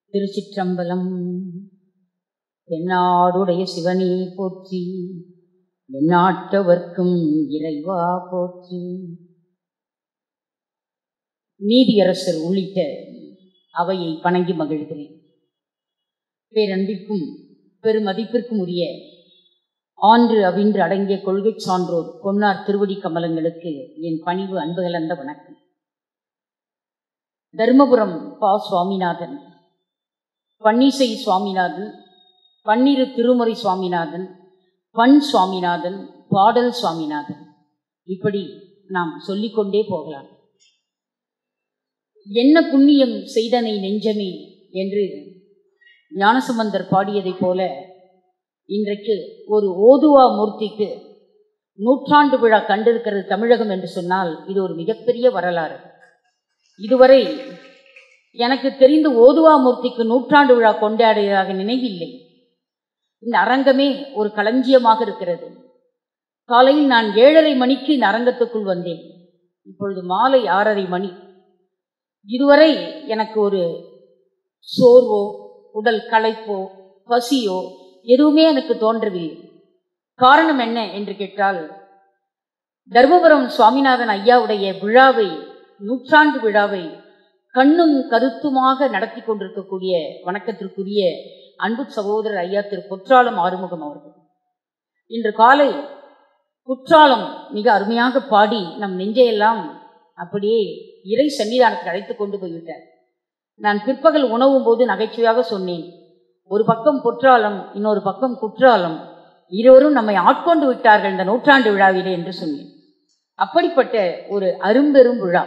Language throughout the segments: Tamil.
திருச்சிற்றம்பலம் தென்னாடுடைய சிவனே போற்றி எந்நாட்டவர்க்கும் இறைவா போற்றி நீதியரசர் உள்ளிட்ட அவையை வணங்கி மகிழ்கிறேன் பேரன்பிற்கும் பெருமதிப்பிற்கும் உரிய ஆன்று அவின்று அடங்கிய கொள்கை சான்றோர் பொன்னார் திருவடி கமலங்களுக்கு என் பணிவு அன்பு கலந்த வணக்கம் தர்மபுரம் பா சுவாமிநாதன் பன்னிசை சுவாமிநாதன் பன்னிரு திருமுறை சுவாமிநாதன் பண் சுவாமிநாதன் பாடல் சுவாமிநாதன் இப்படி நாம் சொல்லிக்கொண்டே போகலாம் என்ன புண்ணியம் செய்தனை நெஞ்சமே என்று ஞானசம்பந்தர் பாடியதைப் போல இன்றைக்கு ஒரு ஓதுவா மூர்த்திக்கு நூற்றாண்டு விழா கண்டிருக்கிறது தமிழகம் என்று சொன்னால் இது ஒரு மிகப்பெரிய வரலாறு இதுவரை எனக்கு தெரிந்து ஓதுவா மூர்த்திக்கு நூற்றாண்டு விழா கொண்டாடியதாக நினைவில்லை இந்த அரங்கமே ஒரு களஞ்சியமாக இருக்கிறது காலையில் நான் ஏழரை மணிக்கு இந்த அரங்கத்துக்குள் வந்தேன் இப்பொழுது மாலை ஆறரை மணி இதுவரை எனக்கு ஒரு சோர்வோ உடல் களைப்போ பசியோ எதுவுமே எனக்கு தோன்றவில்லை காரணம் என்ன என்று கேட்டால் தர்மபுரம் சுவாமிநாதன் ஐயாவுடைய விழாவை நூற்றாண்டு விழாவை கண்ணும் கருத்துமாக நடத்தி கொண்டிருக்கக்கூடிய வணக்கத்திற்குரிய அன்பு சகோதரர் ஐயா திரு குற்றாலம் ஆறுமுகம் அவர்கள் இன்று காலை குற்றாலம் மிக அருமையாக பாடி நம் நெஞ்சையெல்லாம் அப்படியே இறை சன்னிதானத்தில் அழைத்து கொண்டு போய்விட்டார் நான் பிற்பகல் உணவும் போது நகைச்சுவையாக சொன்னேன் ஒரு பக்கம் குற்றாலம் இன்னொரு பக்கம் குற்றாலம் இருவரும் நம்மை ஆட்கொண்டு விட்டார்கள் இந்த நூற்றாண்டு விழாவிலே என்று சொன்னேன் அப்படிப்பட்ட ஒரு அரும்பெரும் விழா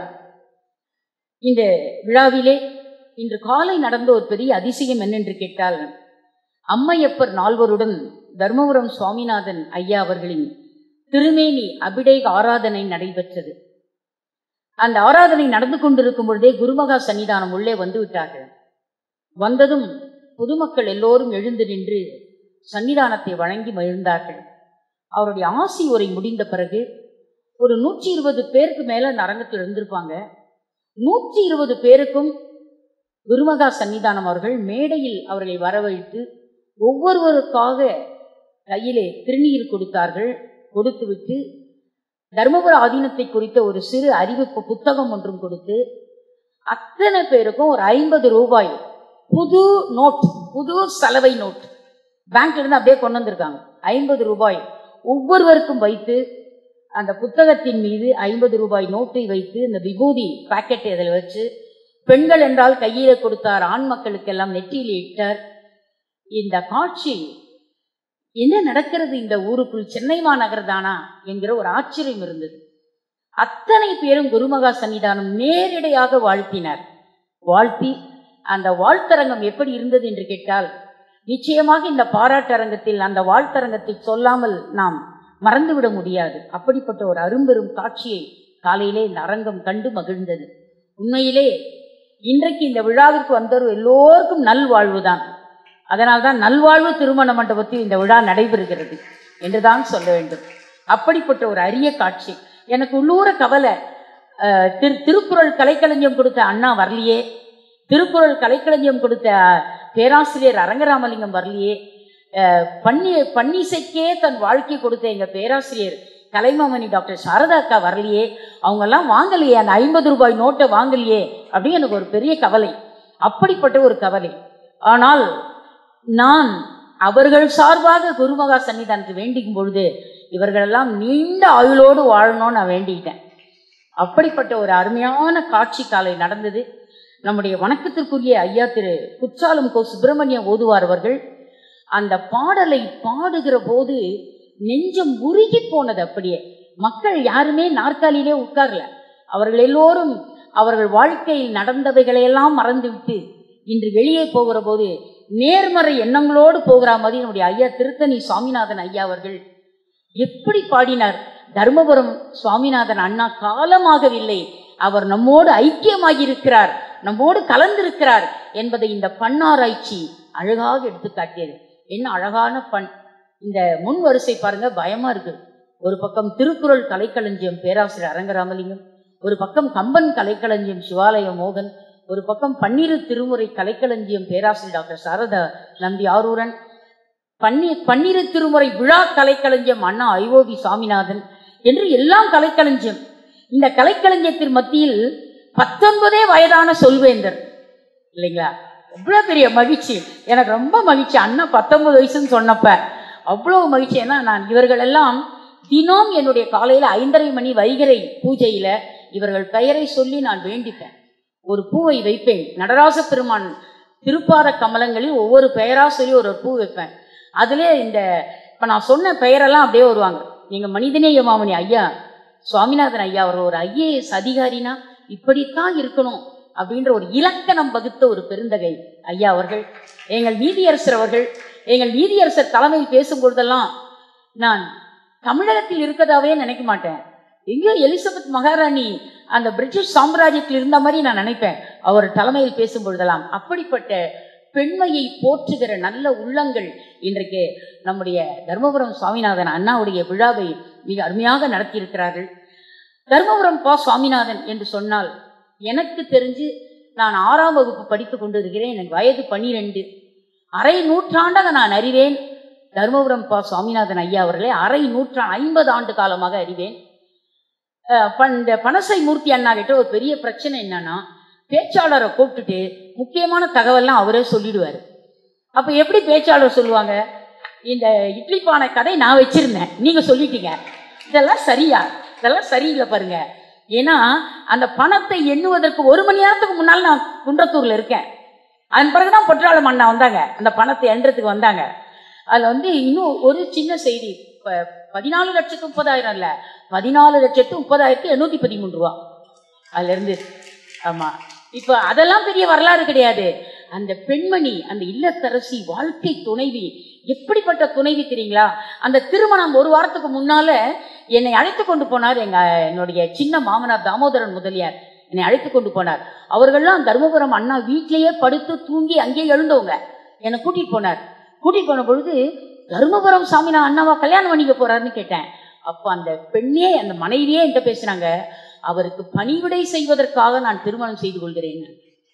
இந்த விழாவிலே இன்று காலை நடந்த ஒரு பெரிய அதிசயம் என்னென்று கேட்டால் அம்மையப்பர் நால்வருடன் தர்மபுரம் சுவாமிநாதன் ஐயா அவர்களின் திருமேனி அபிடேக ஆராதனை நடைபெற்றது அந்த ஆராதனை நடந்து கொண்டிருக்கும் பொழுதே குருமகா சன்னிதானம் உள்ளே வந்து விட்டார்கள் வந்ததும் பொதுமக்கள் எல்லோரும் எழுந்து நின்று சன்னிதானத்தை வழங்கி மகிழ்ந்தார்கள் அவருடைய ஆசி உரை முடிந்த பிறகு ஒரு நூற்றி இருபது பேருக்கு மேல அந்த அரங்கத்தில் இருந்திருப்பாங்க நூற்றி இருபது பேருக்கும் குருமகா சன்னிதானம் அவர்கள் மேடையில் அவர்களை வரவழைத்து ஒவ்வொருவருக்காக கையிலே திருநீர் கொடுத்தார்கள் கொடுத்துவிட்டு தர்மபுர ஆதீனத்தை குறித்த ஒரு சிறு அறிவிப்பு புத்தகம் ஒன்றும் கொடுத்து அத்தனை பேருக்கும் ஒரு ஐம்பது ரூபாய் புது நோட் புது சலவை நோட் பேங்க்ல இருந்து அப்படியே கொண்டு வந்திருக்காங்க ஐம்பது ரூபாய் ஒவ்வொருவருக்கும் வைத்து அந்த புத்தகத்தின் மீது ஐம்பது ரூபாய் நோட்டை வைத்து இந்த விபூதி பாக்கெட்டை அதில் வச்சு பெண்கள் என்றால் கையில கொடுத்தார் ஆண் மக்களுக்கெல்லாம் நெற்றியில் இட்டார் இந்த காட்சி என்ன நடக்கிறது இந்த ஊருக்குள் சென்னை மாநகர் தானா என்கிற ஒரு ஆச்சரியம் இருந்தது அத்தனை பேரும் குருமகா சன்னிதானம் நேரடியாக வாழ்த்தினார் வாழ்த்தி அந்த வாழ்த்தரங்கம் எப்படி இருந்தது என்று கேட்டால் நிச்சயமாக இந்த பாராட்டரங்கத்தில் அந்த வாழ்த்தரங்கத்தை சொல்லாமல் நாம் மறந்துவிட முடியாது அப்படிப்பட்ட ஒரு அரும்பெரும் காட்சியை காலையிலே இந்த அரங்கம் கண்டு மகிழ்ந்தது உண்மையிலே இன்றைக்கு இந்த விழாவிற்கு வந்தவர் எல்லோருக்கும் நல்வாழ்வுதான் அதனால்தான் நல்வாழ்வு திருமண மண்டபத்தில் இந்த விழா நடைபெறுகிறது என்றுதான் சொல்ல வேண்டும் அப்படிப்பட்ட ஒரு அரிய காட்சி எனக்கு உள்ளூர கவலை திரு திருக்குறள் கலைக்களஞ்சியம் கொடுத்த அண்ணா வரலையே திருக்குறள் கலைக்களஞ்சியம் கொடுத்த பேராசிரியர் அரங்கராமலிங்கம் வரலையே பன்னி பன்னிசைக்கே தன் வாழ்க்கை கொடுத்த எங்க பேராசிரியர் கலைமாமணி டாக்டர் சாரதா அக்கா வரலையே அவங்கெல்லாம் வாங்கலையே அந்த ஐம்பது ரூபாய் நோட்டை வாங்கலையே அப்படின்னு எனக்கு ஒரு பெரிய கவலை அப்படிப்பட்ட ஒரு கவலை ஆனால் நான் அவர்கள் சார்பாக குருமகா சன்னிதானத்தை வேண்டிக்கும் பொழுது இவர்களெல்லாம் நீண்ட ஆயுளோடு வாழணும்னு நான் வேண்டிக்கிட்டேன் அப்படிப்பட்ட ஒரு அருமையான காட்சி காலை நடந்தது நம்முடைய வணக்கத்திற்குரிய ஐயா திரு குற்றாலம் கோ சுப்பிரமணியம் ஓதுவார் அவர்கள் அந்த பாடலை பாடுகிற போது நெஞ்சம் உருகி போனது அப்படியே மக்கள் யாருமே நாற்காலியிலே உட்கார்ல அவர்கள் எல்லோரும் அவர்கள் வாழ்க்கையில் நடந்தவைகளையெல்லாம் மறந்துவிட்டு இன்று வெளியே போகிற போது நேர்மறை எண்ணங்களோடு போகிற மாதிரி நம்முடைய ஐயா திருத்தணி சுவாமிநாதன் ஐயா அவர்கள் எப்படி பாடினார் தர்மபுரம் சுவாமிநாதன் அண்ணா காலமாகவில்லை அவர் நம்மோடு ஐக்கியமாகி இருக்கிறார் நம்மோடு கலந்திருக்கிறார் என்பதை இந்த பண்ணாராய்ச்சி அழகாக எடுத்து காட்டியது என்ன அழகான பண் இந்த முன் வரிசை பாருங்க பயமா இருக்கு ஒரு பக்கம் திருக்குறள் கலைக்களஞ்சியம் பேராசிரியர் அரங்கராமலிங்கம் ஒரு பக்கம் கம்பன் கலைக்களஞ்சியம் சிவாலய மோகன் ஒரு பக்கம் பன்னிரு திருமுறை கலைக்களஞ்சியம் பேராசிரியர் டாக்டர் சாரதா நம்பி ஆரூரன் பன்னி பன்னிரு திருமுறை விழா கலைக்களஞ்சியம் அண்ணா ஐஓபி சாமிநாதன் என்று எல்லாம் கலைக்களஞ்சியம் இந்த கலைக்களஞ்சியத்தின் மத்தியில் பத்தொன்பதே வயதான சொல்வேந்தர் இல்லைங்களா அவ்வளோ பெரிய மகிழ்ச்சி எனக்கு ரொம்ப மகிழ்ச்சி அண்ணன் பத்தொன்பது வயசுன்னு சொன்னப்ப அவ்வளோ மகிழ்ச்சி ஏன்னா நான் இவர்கள் எல்லாம் தினம் என்னுடைய காலையில் ஐந்தரை மணி வைகரை பூஜையில இவர்கள் பெயரை சொல்லி நான் வேண்டிப்பேன் ஒரு பூவை வைப்பேன் நடராச பெருமான் திருப்பாத கமலங்களில் ஒவ்வொரு பெயரா சொல்லி ஒரு பூ வைப்பேன் அதிலே இந்த இப்போ நான் சொன்ன பெயரெல்லாம் அப்படியே வருவாங்க நீங்க மனிதநேய மாமணி ஐயா சுவாமிநாதன் ஐயா அவர் ஒரு ஐஏஎஸ் அதிகாரினா இப்படித்தான் இருக்கணும் அப்படின்ற ஒரு இலக்கணம் வகுத்த ஒரு பெருந்தகை ஐயா அவர்கள் எங்கள் நீதியரசர் அவர்கள் எங்கள் நீதியரசர் தலைமையில் பேசும் பொழுதெல்லாம் நான் தமிழகத்தில் இருக்கதாவே நினைக்க மாட்டேன் எங்கேயோ எலிசபெத் மகாராணி அந்த பிரிட்டிஷ் சாம்ராஜ்யத்தில் இருந்த மாதிரி நான் நினைப்பேன் அவர் தலைமையில் பேசும் பொழுதெல்லாம் அப்படிப்பட்ட பெண்மையை போற்றுகிற நல்ல உள்ளங்கள் இன்றைக்கு நம்முடைய தர்மபுரம் சுவாமிநாதன் அண்ணாவுடைய விழாவை மிக அருமையாக நடத்தியிருக்கிறார்கள் தர்மபுரம் பா சுவாமிநாதன் என்று சொன்னால் எனக்கு தெரிஞ்சு நான் ஆறாம் வகுப்பு படித்து கொண்டிருக்கிறேன் எனக்கு வயது பனிரெண்டு அரை நூற்றாண்டாக நான் அறிவேன் தர்மபுரம் பா சுவாமிநாதன் ஐயா அவர்களே அரை நூற்றாண்டு ஐம்பது ஆண்டு காலமாக அறிவேன் அஹ் ப- இந்த பனசை மூர்த்தி அண்ணா கிட்ட ஒரு பெரிய பிரச்சனை என்னன்னா பேச்சாளரை கூப்பிட்டுட்டு முக்கியமான தகவல்லாம் அவரே சொல்லிடுவார் அப்போ எப்படி பேச்சாளர் சொல்லுவாங்க இந்த இட்லி பானை கதை நான் வச்சிருந்தேன் நீங்க சொல்லிட்டீங்க இதெல்லாம் சரியா இதெல்லாம் சரியில்லை பாருங்க ஏன்னா அந்த பணத்தை எண்ணுவதற்கு ஒரு மணி நேரத்துக்கு முன்னால் நான் குன்றத்தூர்ல இருக்கேன் அதன் பிறகுதான் பொற்றாளம் அண்ணா வந்தாங்க அந்த பணத்தை எண்றதுக்கு வந்தாங்க அதுல வந்து இன்னும் ஒரு சின்ன செய்தி ப- பதினாலு லட்சத்து முப்பதாயிரம் இல்ல பதினாலு லட்சத்து முப்பதாயிரத்து எண்ணூத்தி பதிமூணு ரூபா அதுல இருந்து ஆமா இப்ப அதெல்லாம் பெரிய வரலாறு கிடையாது அந்த பெண்மணி அந்த இல்லத்தரசி வாழ்க்கை துணைவி எப்படிப்பட்ட துணைவி தெரியுங்களா அந்த திருமணம் ஒரு வாரத்துக்கு முன்னால என்னை அழைத்து கொண்டு போனார் எங்க என்னுடைய சின்ன மாமனார் தாமோதரன் முதலியார் என்னை அழைத்து கொண்டு போனார் அவர்கள்லாம் தருமபுரம் அண்ணா வீட்டிலேயே படுத்து தூங்கி அங்கேயே எழுந்தவங்க என்னை கூட்டிட்டு போனார் கூட்டிட்டு போன பொழுது தருமபுரம் சாமி நான் அண்ணாவா கல்யாணம் பண்ணிக்க போறாருன்னு கேட்டேன் அப்ப அந்த பெண்ணே அந்த மனைவியே என்கிட்ட பேசுனாங்க அவருக்கு பணிவிடை செய்வதற்காக நான் திருமணம் செய்து கொள்கிறேன்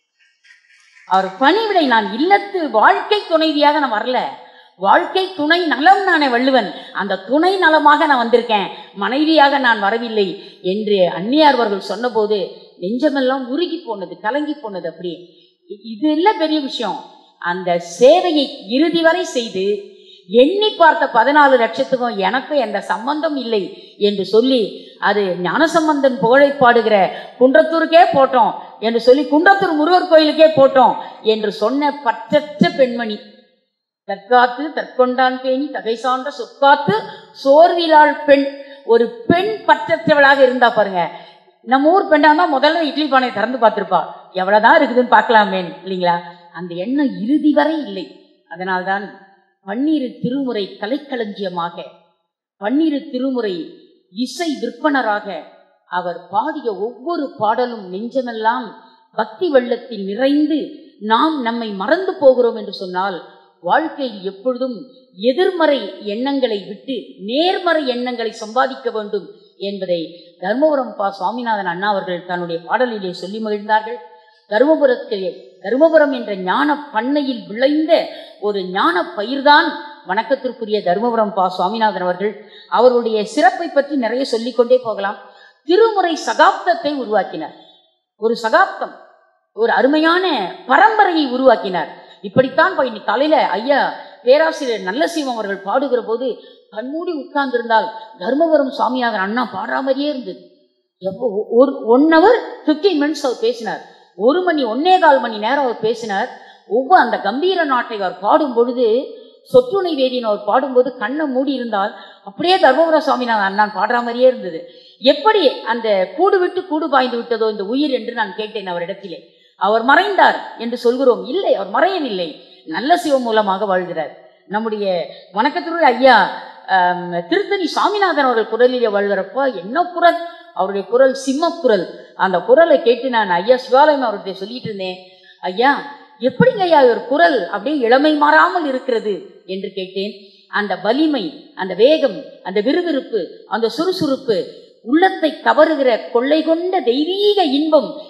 அவர் பணிவிடை நான் இல்லத்து வாழ்க்கை துணைவியாக நான் வரல வாழ்க்கை துணை நலம் நானே வள்ளுவன் அந்த துணை நலமாக நான் வந்திருக்கேன் மனைவியாக நான் வரவில்லை என்று அந்நியார் அவர்கள் சொன்னபோது நெஞ்சமெல்லாம் உருகி போனது கலங்கி போனது அப்படி இ- இது இல்ல பெரிய விஷயம் அந்த சேவையை இறுதி வரை செய்து எண்ணி பார்த்த பதினாலு லட்சத்துக்கும் எனக்கும் எந்த சம்பந்தம் இல்லை என்று சொல்லி அது ஞானசம்பந்தன் புகழை பாடுகிற குன்றத்தூருக்கே போட்டோம் என்று சொல்லி குன்றத்தூர் முருகர் கோயிலுக்கே போட்டோம் என்று சொன்ன பற்றற்ற பெண்மணி தற்காத்து தற்கொண்டான் பேணி தகை சான்ற சொற்காத்து சோர்விலாள் பெண் ஒரு பெண் பற்றற்றவளாக இருந்தா பாருங்க நம்ம ஊர் பெண்ணா இருந்தா முதல்ல இட்லி பானை திறந்து பார்த்திருப்பா எவ்வளவுதான் இருக்குதுன்னு பார்க்கலாமேன் இல்லைங்களா அந்த எண்ணம் இறுதி வரை இல்லை அதனால்தான் பன்னிரு திருமுறை கலைக்களஞ்சியமாக பன்னிரு திருமுறை இசை விற்பனராக அவர் பாடிய ஒவ்வொரு பாடலும் நெஞ்சமெல்லாம் பக்தி வெள்ளத்தில் நிறைந்து நாம் நம்மை மறந்து போகிறோம் என்று சொன்னால் வாழ்க்கையில் எப்பொழுதும் எதிர்மறை எண்ணங்களை விட்டு நேர்மறை எண்ணங்களை சம்பாதிக்க வேண்டும் என்பதை தர்மபுரம் பா சுவாமிநாதன் அண்ணா அவர்கள் தன்னுடைய பாடலிலே சொல்லி மகிழ்ந்தார்கள் தருமபுரத்திலே தருமபுரம் என்ற ஞான பண்ணையில் விளைந்த ஒரு ஞான பயிர்தான் வணக்கத்திற்குரிய தருமபுரம் பா சுவாமிநாதன் அவர்கள் அவருடைய சிறப்பை பற்றி நிறைய சொல்லிக்கொண்டே போகலாம் திருமுறை சகாப்தத்தை உருவாக்கினார் ஒரு சகாப்தம் ஒரு அருமையான பரம்பரையை உருவாக்கினார் இப்படித்தான் போய் இன்னைக்கு காலையில ஐயா பேராசிரியர் நல்ல சிவம் அவர்கள் பாடுகிற போது கண்மூடி உட்கார்ந்திருந்தால் தர்மபுரம் சுவாமிநாதன் அண்ணா பாடுற மாதிரியே இருந்தது எப்போ ஒரு ஒன் ஹவர் ஃபிஃப்டீன் மினிட்ஸ் அவர் பேசினார் ஒரு மணி ஒன்னே கால் மணி நேரம் அவர் பேசினார் ஒவ்வொரு அந்த கம்பீர நாட்டை அவர் பாடும் பொழுது சொற்றுணை வேதியின் அவர் பாடும்போது கண்ணை மூடி இருந்தால் அப்படியே தர்மபுர சுவாமிநாதன் அண்ணான் பாடுற மாதிரியே இருந்தது எப்படி அந்த கூடு விட்டு கூடு பாய்ந்து விட்டதோ இந்த உயிர் என்று நான் கேட்டேன் அவரிடத்திலே அவர் மறைந்தார் என்று சொல்கிறோம் இல்லை அவர் மறையவில்லை நல்ல சிவம் மூலமாக வாழ்கிறார் நம்முடைய வணக்கத்தினுடைய ஐயா ஆம், திருத்தணி சாமிநாதன் அவர்கள் குரலிலே வாழ்கிறப்ப என்ன குரல் அவருடைய குரல் சிம்ம குரல் அந்த குரலை கேட்டு நான் ஐயா சிவாலயம் அவர்கிட்ட சொல்லிட்டு இருந்தேன் ஐயா எப்படிங்க ஐயா ஒரு குரல் அப்படியே இளமை மாறாமல் இருக்கிறது என்று கேட்டேன் அந்த வலிமை அந்த வேகம் அந்த விறுவிறுப்பு அந்த சுறுசுறுப்பு உள்ளத்தை கவருகிற கொள்ளை கொண்ட தெய்வீக இன்பம்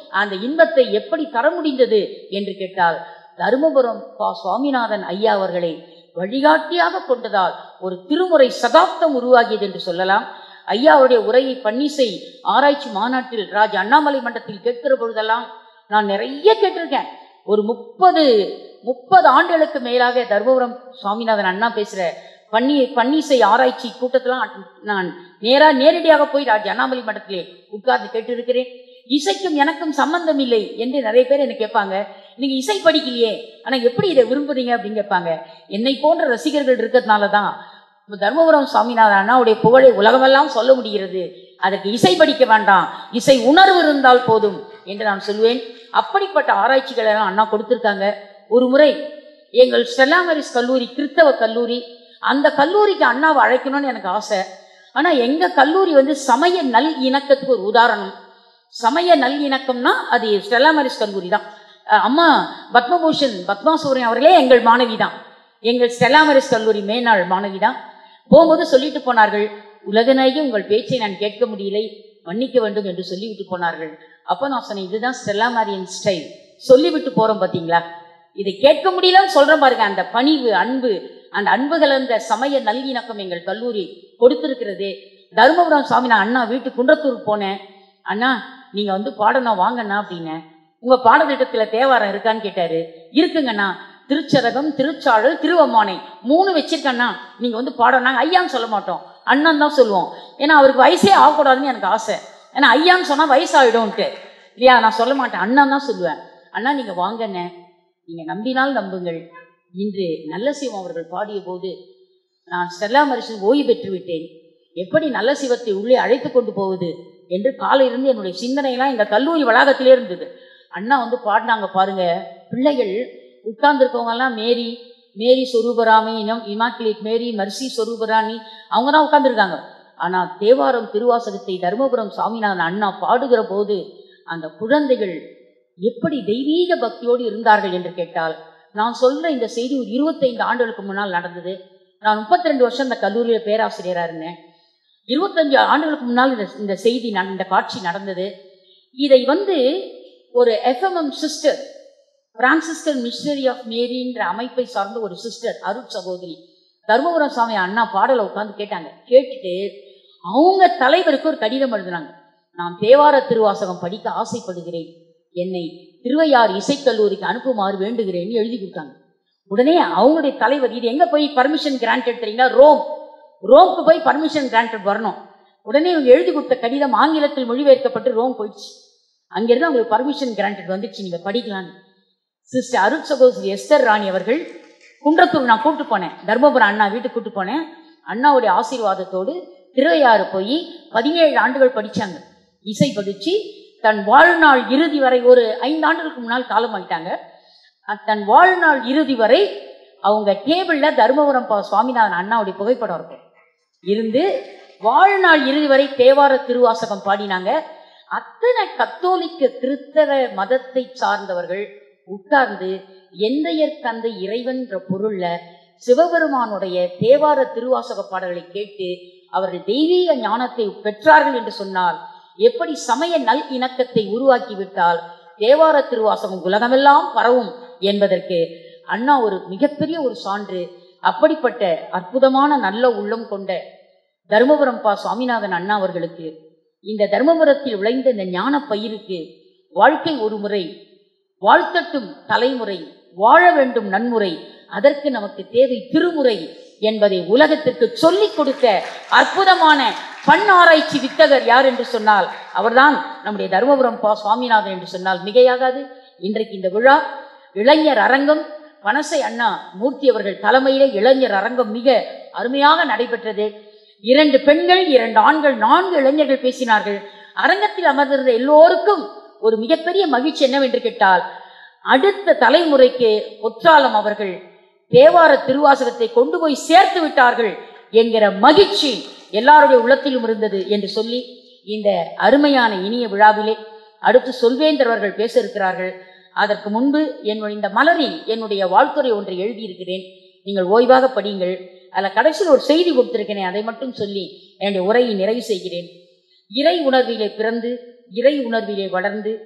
அந்த இன்பத்தை எப்படி தர முடிந்தது என்று கேட்டால் தருமபுரம் பா சுவாமிநாதன் ஐயா அவர்களை வழிகாட்டியாக கொண்டதால் ஒரு திருமுறை சகாப்தம் உருவாகியது என்று சொல்லலாம் ஐயாவுடைய உரையை பன்னிசை ஆராய்ச்சி மாநாட்டில் ராஜ் அண்ணாமலை மண்டத்தில் கேட்கிற பொழுதெல்லாம் நான் நிறைய கேட்டிருக்கேன் ஒரு முப்பது முப்பது ஆண்டுகளுக்கு மேலாக தர்மபுரம் சுவாமிநாதன் அண்ணா பேசுற பன்னி பன்னிசை ஆராய்ச்சி கூட்டத்தெல்லாம் நான் நேரா நேரடியாக போய் ராஜ் அண்ணாமலை மண்டத்திலே உட்கார்ந்து கேட்டிருக்கிறேன் இசைக்கும் எனக்கும் சம்பந்தம் இல்லை என்று நிறைய பேர் என்ன கேட்பாங்க நீங்க இசை படிக்கலையே ஆனா எப்படி இதை விரும்புறீங்க அப்படின்னு கேட்பாங்க என்னை போன்ற ரசிகர்கள் இருக்கிறதுனால தான் தர்மபுரம் சுவாமிநாதன் அண்ணாவுடைய புகழை உலகமெல்லாம் சொல்ல முடிகிறது அதற்கு இசை படிக்க வேண்டாம் இசை உணர்வு இருந்தால் போதும் என்று நான் சொல்வேன் அப்படிப்பட்ட ஆராய்ச்சிகளை எல்லாம் அண்ணா கொடுத்திருக்காங்க ஒரு முறை எங்கள் ஸ்டெல்லாமரிஸ் கல்லூரி கிறித்தவ கல்லூரி அந்த கல்லூரிக்கு அண்ணாவை அழைக்கணும்னு எனக்கு ஆசை ஆனா எங்க கல்லூரி வந்து சமய நல் இணக்கத்துக்கு ஒரு உதாரணம் சமய நல் இணக்கம்னா அது ஸ்டெல்லாமரிஸ் கல்லூரி தான் அஹ் அம்மா பத்மபூஷன் பத்மாசூரியன் அவர்களே எங்கள் மாணவி தான் எங்கள் ஸ்டெல்லாமரிஸ் கல்லூரி மேனாள் மாணவி தான் போகும்போது சொல்லிட்டு போனார்கள் உலகநாயகி உங்கள் பேச்சை நான் கேட்க முடியலை மன்னிக்க வேண்டும் என்று சொல்லிவிட்டு போனார்கள் அப்போ நான் சொன்னேன் இதுதான் ஸ்டெல்லாமாரியன் ஸ்டைல் சொல்லிவிட்டு போறோம் பாத்தீங்களா இதை கேட்க முடியலன்னு சொல்றேன் பாருங்க அந்த பணிவு அன்பு அந்த அன்பு கலந்த சமய நல்லிணக்கம் எங்கள் கல்லூரி கொடுத்திருக்கிறது தருமபுரம் சாமி நான் அண்ணா வீட்டு குன்றத்தூர் போனேன் அண்ணா நீங்க வந்து பாடணும் வாங்கண்ணா அப்படின்னேன் உங்க பாடத்திட்டத்துல தேவாரம் இருக்கான்னு கேட்டாரு இருக்குங்கண்ணா திருச்சரகம் திருச்சாழல் திருவம்மானை மூணு வச்சிருக்கண்ணா நீங்க வந்து பாடணும் ஐயான்னு சொல்ல மாட்டோம் அண்ணன் தான் சொல்லுவோம் ஏன்னா அவருக்கு வயசே ஆகக்கூடாதுன்னு எனக்கு ஆசை ஏன்னா ஐயான்னு சொன்னா வயசாயிடும்ட்டு இல்லையா நான் சொல்ல மாட்டேன் அண்ணன் தான் சொல்லுவேன் அண்ணா நீங்க வாங்கண்ணே நீங்க நம்பினால் நம்புங்கள் இன்று நல்ல சிவம் அவர்கள் பாடிய போது நான் ஸ்டெல்லா மரிசன் ஓய்வு பெற்று விட்டேன் எப்படி நல்ல சிவத்தை உள்ளே அழைத்து கொண்டு போவது என்று காலையிலிருந்து என்னுடைய சிந்தனையெல்லாம் எங்க கல்லூரி வளாகத்திலே இருந்தது அண்ணா வந்து பாடினாங்க பாருங்க பிள்ளைகள் உட்கார்ந்துருக்கவங்க எல்லாம் மேரி மேரி சொரூபராமி இனம் இமாக்குலேட் மேரி மர்சி சொரூபராணி அவங்க தான் உட்கார்ந்துருக்காங்க ஆனா தேவாரம் திருவாசகத்தை தருமபுரம் சாமிநாதன் அண்ணா பாடுகிற போது அந்த குழந்தைகள் எப்படி தெய்வீக பக்தியோடு இருந்தார்கள் என்று கேட்டால் நான் சொல்ற இந்த செய்தி ஒரு இருபத்தைந்து ஆண்டுகளுக்கு முன்னால் நடந்தது நான் முப்பத்தி ரெண்டு வருஷம் இந்த கல்லூரியில பேராசிரியரா இருந்தேன் இருபத்தஞ்சு ஆண்டுகளுக்கு முன்னால் இந்த இந்த செய்தி நட- இந்த காட்சி நடந்தது இதை வந்து ஒரு FMM sister Franciscan missionary of மேரின்ற அமைப்பை சார்ந்த ஒரு சிஸ்டர் அருட் சகோதரி தர்மபுரம் சாமி அண்ணா பாடலை உட்கார்ந்து கேட்டாங்க கேட்டுட்டு அவங்க தலைவருக்கு ஒரு கடிதம் எழுதினாங்க நான் தேவார திருவாசகம் படிக்க ஆசைப்படுகிறேன் என்னை திருவையார் இசைக்கல்லூரிக்கு அனுப்புமாறு வேண்டுகிறேன்னு எழுதி கொடுத்தாங்க உடனே அவங்களுடைய தலைவர் இது எங்க போய் பர்மிஷன் கிராண்டட் தெரியுங்களா ரோம் ரோம்க்கு போய் பர்மிஷன் கிராண்டட் வரணும் உடனே இவங்க எழுதி கொடுத்த கடிதம் ஆங்கிலத்தில் மொழிபெயர்க்கப்பட்டு ரோம் போயிடுச்சு அங்கிருந்து அவங்களுக்கு பர்மிஷன் கிராண்டட் வந்துச்சு நீங்க படிக்கலான்னு சிஸ்டர் அருட் சகோதரி எஸ்தர் ராணி அவர்கள் குன்றத்தூர் நான் கூட்டு போனேன் தர்மபுரம் அண்ணா வீட்டுக்கு கூட்டு போனேன் அண்ணாவுடைய ஆசீர்வாதத்தோடு திருவையாறு போய் பதினேழு ஆண்டுகள் படிச்சாங்க இசை படிச்சு தன் வாழ்நாள் இறுதி வரை ஒரு ஐந்து ஆண்டுகளுக்கு முன்னால் காலம் ஆயிட்டாங்க அஹ் தன் வாழ்நாள் இறுதி வரை அவங்க டேபிள்ல தருமபுரம் பா சுவாமிநாதன் அண்ணாவுடைய புகைப்படம் இருக்கும் இருந்து வாழ்நாள் இறுதி வரை தேவார திருவாசகம் பாடினாங்க அத்தனை கத்தோலிக்க கிறிஸ்தவ மதத்தை சார்ந்தவர்கள் உட்கார்ந்து எந்தையர் தந்தை இறைவன்ற பொருள்ல சிவபெருமானுடைய தேவார திருவாசக பாடல்களை கேட்டு அவர்கள் தெய்வீக ஞானத்தை பெற்றார்கள் என்று சொன்னால் எப்படி சமய நல் இணக்கத்தை உருவாக்கிவிட்டால் தேவார திருவாசகம் உலகமெல்லாம் பரவும் என்பதற்கு அண்ணா ஒரு மிகப்பெரிய ஒரு சான்று அப்படிப்பட்ட அற்புதமான நல்ல உள்ளம் கொண்ட தருமபுரம் பா சுவாமிநாதன் அண்ணா அவர்களுக்கு இந்த தர்மபுரத்தில் விளைந்த இந்த ஞான பயிருக்கு வாழ்க்கை ஒரு முறை வாழ்த்தட்டும் தலைமுறை வாழ வேண்டும் நன்முறை அதற்கு நமக்கு தேவை திருமுறை என்பதை உலகத்திற்கு சொல்லிக் கொடுத்த அற்புதமான பண் ஆராய்ச்சி வித்தகர் யார் என்று சொன்னால் அவர்தான் நம்முடைய தருமபுரம் பா சுவாமிநாதன் என்று சொன்னால் மிகையாகாது இன்றைக்கு இந்த விழா இளைஞர் அரங்கம் பனசை அண்ணா மூர்த்தி அவர்கள் தலைமையிலே இளைஞர் அரங்கம் மிக அருமையாக நடைபெற்றது இரண்டு பெண்கள் இரண்டு ஆண்கள் நான்கு இளைஞர்கள் பேசினார்கள் அரங்கத்தில் அமர்ந்திருந்த எல்லோருக்கும் ஒரு மிகப்பெரிய மகிழ்ச்சி என்னவென்று கேட்டால் அடுத்த தலைமுறைக்கு ஒற்றாலம் அவர்கள் தேவார திருவாசகத்தை கொண்டு போய் சேர்த்து விட்டார்கள் என்கிற மகிழ்ச்சி எல்லாருடைய உள்ளத்திலும் இருந்தது என்று சொல்லி இந்த அருமையான இனிய விழாவிலே அடுத்து சொல்வேந்தர் அவர்கள் பேச இருக்கிறார்கள் அதற்கு முன்பு என்னுடைய இந்த மலரில் என்னுடைய வாழ்த்துறை ஒன்றை எழுதியிருக்கிறேன் நீங்கள் ஓய்வாக படியுங்கள் அதில் கடைசியில் ஒரு செய்தி கொடுத்திருக்கிறேன் அதை மட்டும் சொல்லி என்னுடைய உரையை நிறைவு செய்கிறேன் இறை உணர்விலே பிறந்து இறை உணர்விலே வளர்ந்து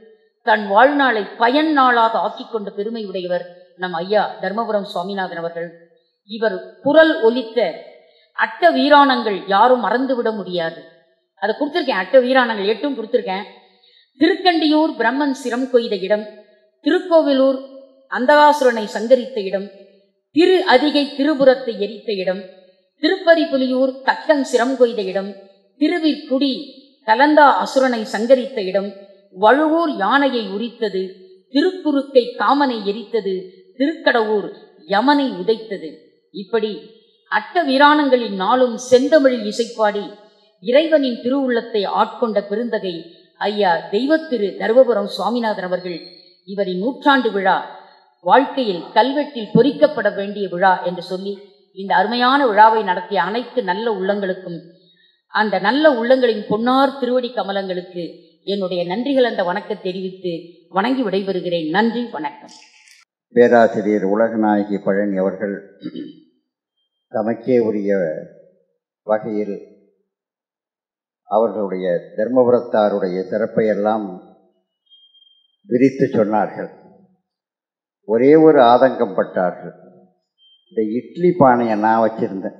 தன் வாழ்நாளை பயன் நாளாக ஆக்கிக் கொண்ட பெருமை உடையவர் நம் ஐயா தர்மபுரம் சுவாமிநாதன் அவர்கள் இவர் குரல் ஒலித்த அட்ட வீராணங்கள் யாரும் மறந்துவிட முடியாது அதை கொடுத்துருக்கேன் அட்ட வீராணங்கள் எட்டும் கொடுத்துருக்கேன் திருக்கண்டியூர் பிரம்மன் சிரம் கொய்த இடம் திருக்கோவிலூர் அந்தகாசுரனை சங்கரித்த இடம் திரு அதிகை திருபுரத்தை எரித்த இடம் திருப்பதிபுலியூர் தக்கன் சிரம் கொய்த இடம் திருவிற்குடி கலந்தா அசுரனை சங்கரித்த இடம் வழுவூர் யானையை உரித்தது திருக்குறுக்கை காமனை எரித்தது திருக்கடவூர் யமனை உதைத்தது இப்படி அட்ட வீராணங்களின் நாளும் செந்தமிழில் இசைப்பாடி இறைவனின் திருவுள்ளத்தை ஆட்கொண்ட பெருந்தகை ஐயா தெய்வத்திரு தர்மபுரம் சுவாமிநாதன் அவர்கள் இவரின் நூற்றாண்டு விழா வாழ்க்கையில் கல்வெட்டில் பொறிக்கப்பட வேண்டிய விழா என்று சொல்லி இந்த அருமையான விழாவை நடத்திய அனைத்து நல்ல உள்ளங்களுக்கும் அந்த நல்ல உள்ளங்களின் பொன்னார் திருவடி கமலங்களுக்கு என்னுடைய நன்றிகள் அந்த வணக்கம் தெரிவித்து வணங்கி விடைபெறுகிறேன் நன்றி வணக்கம் பேராசிரியர் உலகநாயகி பழனி அவர்கள் தமக்கே உரிய வகையில் அவர்களுடைய தர்மபுரத்தாருடைய சிறப்பை எல்லாம் விரித்து சொன்னார்கள் ஒரே ஒரு ஆதங்கம் பட்டார்கள் இந்த இட்லி பானையை நான் வச்சிருந்தேன்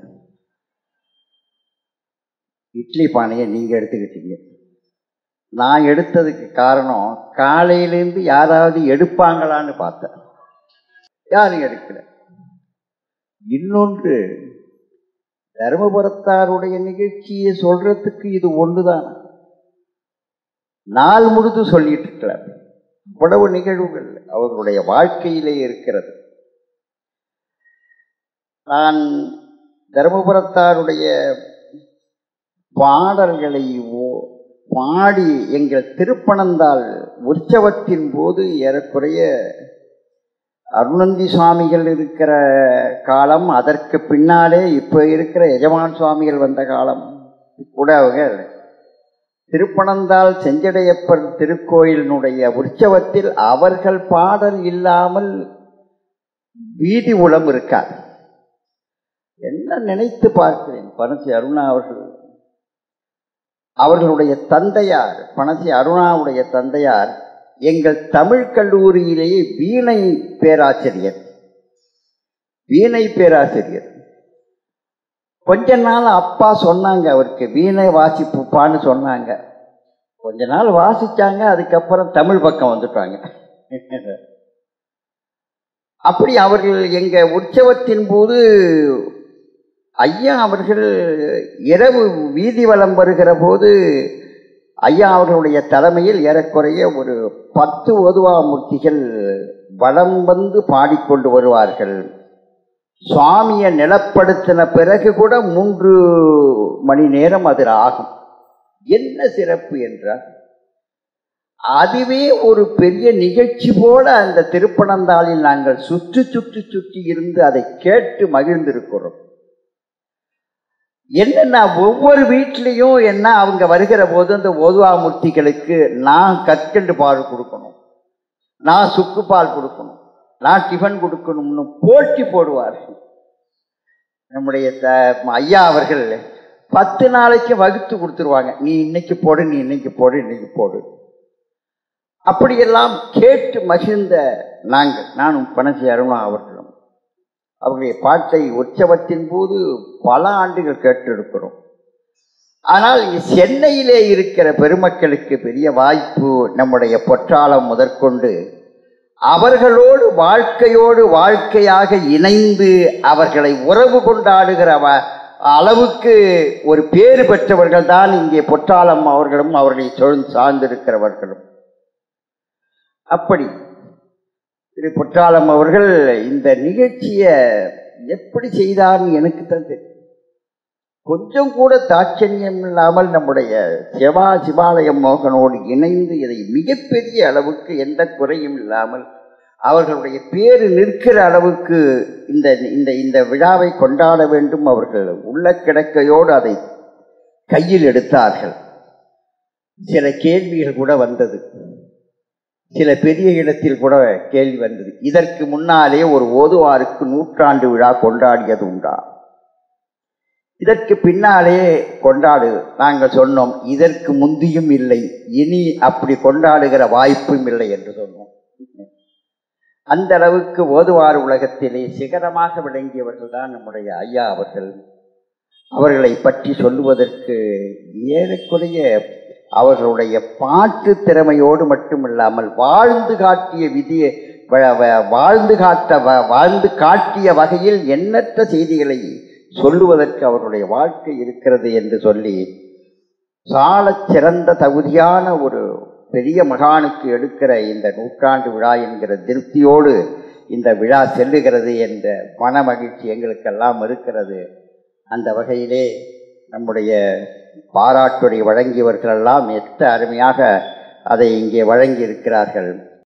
இட்லி பானையை நீங்கள் எடுத்துக்கிட்டீங்க நான் எடுத்ததுக்கு காரணம் காலையிலேருந்து யாராவது எடுப்பாங்களான்னு பார்த்தேன் யாரும் எடுக்கல இன்னொன்று தர்மபுரத்தாருடைய நிகழ்ச்சியை சொல்றதுக்கு இது ஒன்றுதான் நாள் முழுது சொல்லிட்டு இருக்கிறார் இவ்வளவு நிகழ்வுகள் அவர்களுடைய வாழ்க்கையிலே இருக்கிறது நான் தர்மபுரத்தாருடைய பாடல்களை ஓ- பாடி எங்கள் திருப்பனந்தாள் உற்சவத்தின் போது ஏறக்குறைய அருணந்தி சுவாமிகள் இருக்கிற காலம் அதற்கு பின்னாலே இப்போ இருக்கிற எஜமான் சுவாமிகள் வந்த காலம் கூட அவங்க திருப்பனந்தாள் செஞ்சடையப்பர் திருக்கோயிலினுடைய உற்சவத்தில் அவர்கள் பாடல் இல்லாமல் வீதி உளம் இருக்காது என்ன நினைத்து பார்க்கிறேன் பனசி அருணா அவர்கள் அவர்களுடைய தந்தையார் பனசி அருணாவுடைய தந்தையார் எங்கள் தமிழ் கல்லூரியிலேயே வீணை பேராசிரியர் வீணை பேராசிரியர் கொஞ்ச நாள் அப்பா சொன்னாங்க அவருக்கு வீணை வாசிப்புப்பான்னு சொன்னாங்க கொஞ்ச நாள் வாசிச்சாங்க அதுக்கப்புறம் தமிழ் பக்கம் வந்துட்டாங்க அப்படி அவர்கள் எங்க உற்சவத்தின் போது ஐயா அவர்கள் இரவு வீதி வலம் வருகிற போது ஐயா அவர்களுடைய தலைமையில் ஏறக்குறைய ஒரு பத்து ஓதுவாமூர்த்திகள் வலம் வந்து பாடிக்கொண்டு வருவார்கள் சுவாமியை நிலப்படுத்தின பிறகு கூட மூன்று மணி நேரம் அதில் ஆகும் என்ன சிறப்பு என்றால் அதுவே ஒரு பெரிய நிகழ்ச்சி போல அந்த திருப்பனந்தாளில் நாங்கள் சுற்றி சுற்றி சுற்றி இருந்து அதை கேட்டு மகிழ்ந்திருக்கிறோம் என்னன்னா ஒவ்வொரு வீட்லேயும் என்ன அவங்க வருகிற போது அந்த ஓதுவாமூர்த்திகளுக்கு நான் கற்கண்டு பால் கொடுக்கணும் நான் சுக்கு பால் கொடுக்கணும் நான் டிஃபன் கொடுக்கணும்னு போட்டி போடுவார்கள் நம்முடைய த ஐயா அவர்கள் பத்து நாளைக்கு வகுத்து கொடுத்துருவாங்க நீ இன்னைக்கு போடு நீ இன்னைக்கு போடு இன்னைக்கு போடு அப்படியெல்லாம் கேட்டு மகிழ்ந்த நாங்கள் நானும் பனசி அருணா அவர்களும் அவருடைய பாட்டை உற்சவத்தின் போது பல ஆண்டுகள் கேட்டிருக்கிறோம் ஆனால் சென்னையிலே இருக்கிற பெருமக்களுக்கு பெரிய வாய்ப்பு நம்முடைய பொற்றாளம் முதற்கொண்டு அவர்களோடு வாழ்க்கையோடு வாழ்க்கையாக இணைந்து அவர்களை உறவு கொண்டாடுகிற வ- அளவுக்கு ஒரு பேறு பெற்றவர்கள் தான் இங்கே பொற்றாளம் அவர்களும் அவர்களை சொல் சார்ந்திருக்கிறவர்களும் அப்படி திரு பொற்றாளம் அவர்கள் இந்த நிகழ்ச்சியை எப்படி செய்தார்னு எனக்கு தான் தெரியும் கொஞ்சம் கூட தாட்சண்யம் இல்லாமல் நம்முடைய சிவா சிவாலயம் மோகனோடு இணைந்து இதை மிகப்பெரிய அளவுக்கு எந்த குறையும் இல்லாமல் அவர்களுடைய பேரு நிற்கிற அளவுக்கு இந்த இந்த இந்த விழாவை கொண்டாட வேண்டும் அவர்கள் உள்ள கிடக்கையோடு அதை கையில் எடுத்தார்கள் சில கேள்விகள் கூட வந்தது சில பெரிய இடத்தில் கூட கேள்வி வந்தது இதற்கு முன்னாலே ஒரு ஓதுவாருக்கு நூற்றாண்டு விழா கொண்டாடியது உண்டா இதற்கு பின்னாலே கொண்டாடு நாங்கள் சொன்னோம் இதற்கு முந்தியும் இல்லை இனி அப்படி கொண்டாடுகிற வாய்ப்பும் இல்லை என்று சொன்னோம் அந்த அளவுக்கு ஓதுவார் உலகத்திலே சிகரமாக விளங்கியவர்கள் தான் நம்முடைய ஐயா அவர்கள் அவர்களை பற்றி சொல்லுவதற்கு ஏறக்குறைய அவர்களுடைய பாட்டு திறமையோடு மட்டுமில்லாமல் வாழ்ந்து காட்டிய விதியை வ- வ- வாழ்ந்து காட்ட வ- வாழ்ந்து காட்டிய வகையில் எண்ணற்ற செய்திகளை சொல்லுவதற்கு அவருடைய வாழ்க்கை இருக்கிறது என்று சொல்லி சாலச் சிறந்த தகுதியான ஒரு பெரிய மகானுக்கு எடுக்கிற இந்த நூற்றாண்டு விழா என்கிற திருப்தியோடு இந்த விழா செல்லுகிறது என்ற மன மகிழ்ச்சி எங்களுக்கெல்லாம் இருக்கிறது அந்த வகையிலே நம்முடைய பாராட்டுரை வழங்கியவர்களெல்லாம் எத்த அருமையாக அதை இங்கே வழங்கி இருக்கிறார்கள்